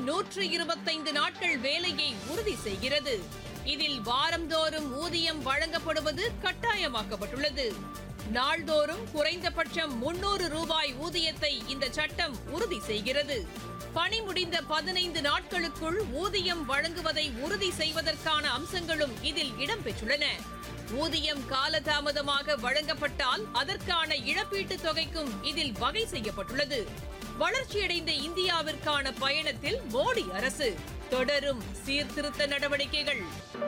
நூற்று இருபத்தைந்து நாட்கள் வேலையை உறுதி செய்கிறது இதில் வாரந்தோறும் ஊதியம் வழங்கப்படுவது கட்டாயமாக்கப்பட்டுள்ளது நாள்தோறும் குறைந்தபட்சம் முன்னூறு ரூபாய் ஊதியத்தை இந்த சட்டம் உறுதி செய்கிறது பணி முடிந்த பதினைந்து நாட்களுக்குள் ஊதியம் வழங்குவதை உறுதி செய்வதற்கான அம்சங்களும் இதில் இடம்பெற்றுள்ளன ஊதியம் காலதாமதமாக வழங்கப்பட்டால் அதற்கான இழப்பீட்டுத் தொகைக்கும் இதில் வகை செய்யப்பட்டுள்ளது வளர்ச்சியடைந்த இந்தியாவிற்கான பயணத்தில் மோடி அரசு தொடரும் சீர்திருத்த நடவடிக்கைகள்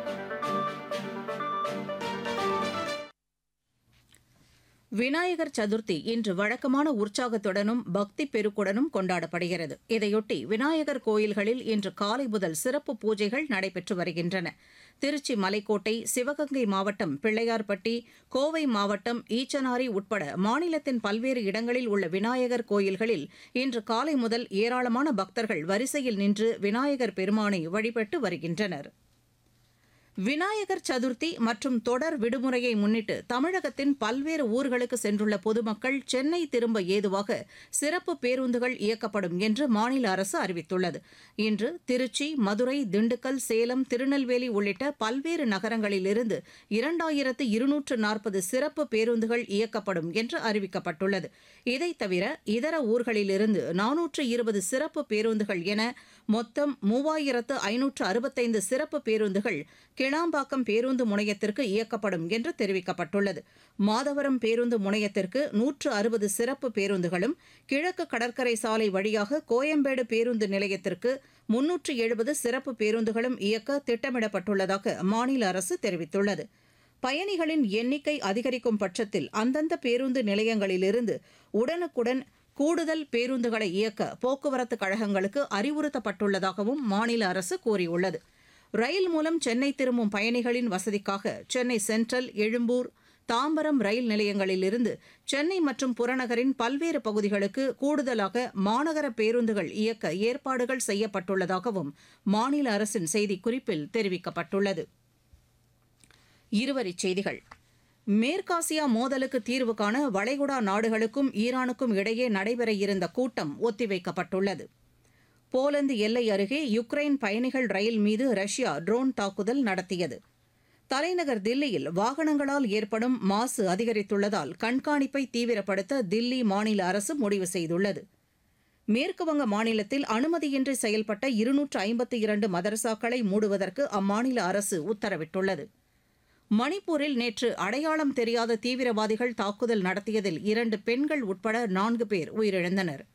விநாயகர் சதுர்த்தி இன்று வழக்கமான உற்சாகத்துடனும் பக்தி பெருக்குடனும் கொண்டாடப்படுகிறது இதையொட்டி விநாயகர் கோயில்களில் இன்று காலை முதல் சிறப்பு பூஜைகள் நடைபெற்று வருகின்றன திருச்சி மலைக்கோட்டை சிவகங்கை மாவட்டம் பிள்ளையார்பட்டி கோவை மாவட்டம் ஈச்சனாரி உட்பட மாநிலத்தின் பல்வேறு இடங்களில் உள்ள விநாயகர் கோயில்களில் இன்று காலை முதல் ஏராளமான பக்தர்கள் வரிசையில் நின்று விநாயகர் பெருமானை வழிபட்டு வருகின்றனர் விநாயகர் சதுர்த்தி மற்றும் தொடர் விடுமுறையை முன்னிட்டு தமிழகத்தின் பல்வேறு ஊர்களுக்கு சென்றுள்ள பொதுமக்கள் சென்னை திரும்ப ஏதுவாக சிறப்பு பேருந்துகள் இயக்கப்படும் என்று மாநில அரசு அறிவித்துள்ளது இன்று திருச்சி மதுரை திண்டுக்கல் சேலம் திருநெல்வேலி உள்ளிட்ட பல்வேறு நகரங்களிலிருந்து இரண்டாயிரத்து இருநூற்று நாற்பது சிறப்பு பேருந்துகள் இயக்கப்படும் என்று அறிவிக்கப்பட்டுள்ளது இதைத் தவிர இதர ஊர்களிலிருந்து நானூற்று இருபது சிறப்பு பேருந்துகள் என மொத்தம் மூவாயிரத்து ஐநூற்று அறுபத்தைந்து சிறப்பு பேருந்துகள் கிளாம்பாக்கம் பேருந்து முனையத்திற்கு இயக்கப்படும் என்று தெரிவிக்கப்பட்டுள்ளது மாதவரம் பேருந்து முனையத்திற்கு நூற்று அறுபது சிறப்பு பேருந்துகளும் கிழக்கு கடற்கரை சாலை வழியாக கோயம்பேடு பேருந்து நிலையத்திற்கு முன்னூற்று எழுபது சிறப்பு பேருந்துகளும் இயக்க திட்டமிடப்பட்டுள்ளதாக மாநில அரசு தெரிவித்துள்ளது பயணிகளின் எண்ணிக்கை அதிகரிக்கும் பட்சத்தில் அந்தந்த பேருந்து நிலையங்களிலிருந்து உடனுக்குடன் கூடுதல் பேருந்துகளை இயக்க போக்குவரத்து கழகங்களுக்கு அறிவுறுத்தப்பட்டுள்ளதாகவும் மாநில அரசு கூறியுள்ளது ரயில் மூலம் சென்னை திரும்பும் பயணிகளின் வசதிக்காக சென்னை சென்ட்ரல் எழும்பூர் தாம்பரம் ரயில் நிலையங்களிலிருந்து சென்னை மற்றும் புறநகரின் பல்வேறு பகுதிகளுக்கு கூடுதலாக மாநகர பேருந்துகள் இயக்க ஏற்பாடுகள் செய்யப்பட்டுள்ளதாகவும் மாநில அரசின் செய்திக்குறிப்பில் தெரிவிக்கப்பட்டுள்ளது இருவரிச் செய்திகள் மேற்காசியா மோதலுக்கு தீர்வு காண வளைகுடா நாடுகளுக்கும் ஈரானுக்கும் இடையே நடைபெற இருந்த கூட்டம் ஒத்திவைக்கப்பட்டுள்ளது போலந்து எல்லை அருகே யுக்ரைன் பயணிகள் ரயில் மீது ரஷ்யா ட்ரோன் தாக்குதல் நடத்தியது தலைநகர் தில்லியில் வாகனங்களால் ஏற்படும் மாசு அதிகரித்துள்ளதால் கண்காணிப்பை தீவிரப்படுத்த தில்லி மாநில அரசு முடிவு செய்துள்ளது மேற்குவங்க மாநிலத்தில் அனுமதியின்றி செயல்பட்ட இருநூற்று ஐம்பத்தி இரண்டு மதரசாக்களை மூடுவதற்கு அம்மாநில அரசு உத்தரவிட்டுள்ளது மணிப்பூரில் நேற்று அடையாளம் தெரியாத தீவிரவாதிகள் தாக்குதல் நடத்தியதில் இரண்டு பெண்கள் உட்பட நான்கு பேர் உயிரிழந்தனர்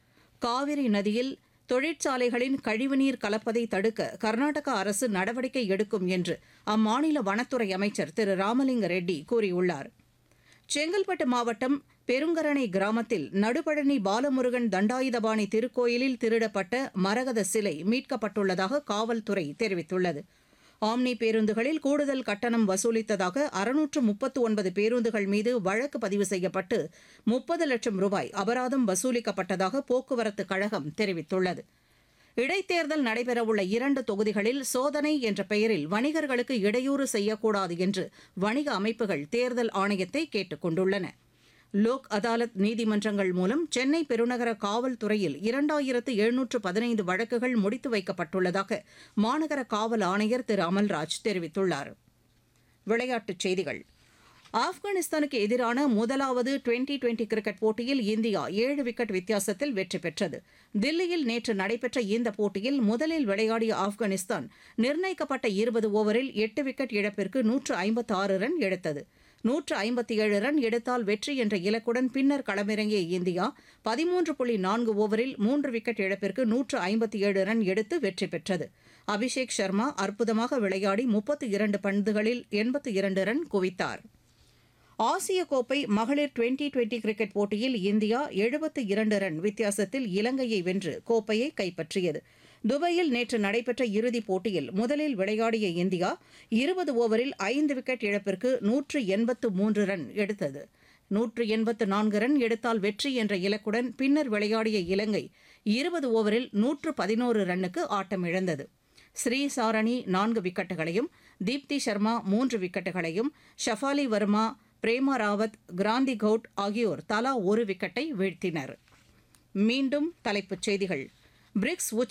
காவிரி நதியில் தொழிற்சாலைகளின் கழிவுநீர் கலப்பதை தடுக்க கர்நாடக அரசு நடவடிக்கை எடுக்கும் என்று அம்மாநில வனத்துறை அமைச்சர் திரு ராமலிங்க ரெட்டி கூறியுள்ளார் செங்கல்பட்டு மாவட்டம் பெருங்கரணை கிராமத்தில் நடுபழனி பாலமுருகன் தண்டாயுதபாணி திருக்கோயிலில் திருடப்பட்ட மரகத சிலை மீட்கப்பட்டுள்ளதாக காவல்துறை தெரிவித்துள்ளது ஆம்னி பேருந்துகளில் கூடுதல் கட்டணம் வசூலித்ததாக அறுநூற்று முப்பத்து ஒன்பது பேருந்துகள் மீது வழக்கு பதிவு செய்யப்பட்டு முப்பது லட்சம் ரூபாய் அபராதம் வசூலிக்கப்பட்டதாக போக்குவரத்து கழகம் தெரிவித்துள்ளது இடைத்தேர்தல் நடைபெறவுள்ள இரண்டு தொகுதிகளில் சோதனை என்ற பெயரில் வணிகர்களுக்கு இடையூறு செய்யக்கூடாது என்று வணிக அமைப்புகள் தேர்தல் ஆணையத்தை கேட்டுக் கொண்டுள்ளன லோக் அதாலத் நீதிமன்றங்கள் மூலம் சென்னை பெருநகர காவல்துறையில் இரண்டாயிரத்து எழுநூற்று பதினைந்து வழக்குகள் முடித்து வைக்கப்பட்டுள்ளதாக மாநகர காவல் ஆணையர் திரு அமல்ராஜ் தெரிவித்துள்ளார் விளையாட்டுச் செய்திகள் ஆப்கானிஸ்தானுக்கு எதிரான முதலாவது டுவெண்டி டுவெண்டி கிரிக்கெட் போட்டியில் இந்தியா ஏழு விக்கெட் வித்தியாசத்தில் வெற்றி பெற்றது தில்லியில் நேற்று நடைபெற்ற இந்த போட்டியில் முதலில் விளையாடிய ஆப்கானிஸ்தான் நிர்ணயிக்கப்பட்ட இருபது ஓவரில் எட்டு விக்கெட் இழப்பிற்கு நூற்று ஐம்பத்து ஆறு ரன் எடுத்தது நூற்று ஐம்பத்தி ஏழு ரன் எடுத்தால் வெற்றி என்ற இலக்குடன் பின்னர் களமிறங்கிய இந்தியா பதிமூன்று புள்ளி நான்கு ஓவரில் மூன்று விக்கெட் இழப்பிற்கு நூற்று ஐம்பத்தி ஏழு ரன் எடுத்து வெற்றி பெற்றது அபிஷேக் சர்மா அற்புதமாக விளையாடி முப்பத்து இரண்டு பந்துகளில் எண்பத்து இரண்டு ரன் குவித்தார் ஆசிய கோப்பை மகளிர் டுவெண்டி டுவெண்டி கிரிக்கெட் போட்டியில் இந்தியா எழுபத்து இரண்டு ரன் வித்தியாசத்தில் இலங்கையை வென்று கோப்பையை கைப்பற்றியது துபாயில் நேற்று நடைபெற்ற இறுதிப் போட்டியில் முதலில் விளையாடிய இந்தியா இருபது ஓவரில் ஐந்து விக்கெட் இழப்பிற்கு நூற்று எண்பத்து மூன்று ரன் எடுத்தது நூற்று எண்பத்து நான்கு ரன் எடுத்தால் வெற்றி என்ற இலக்குடன் பின்னர் விளையாடிய இலங்கை இருபது ஓவரில் நூற்று பதினோரு ரன்னுக்கு ஆட்டமிழந்தது ஸ்ரீ சாரணி நான்கு விக்கெட்டுகளையும் தீப்தி சர்மா மூன்று விக்கெட்டுகளையும் ஷஃபாலி வர்மா பிரேமா ராவத் கிராந்தி கவுட் ஆகியோர் தலா ஒரு விக்கெட்டை வீழ்த்தினர் மீண்டும் தலைப்புச் செய்திகள் பிரிக்ஸ்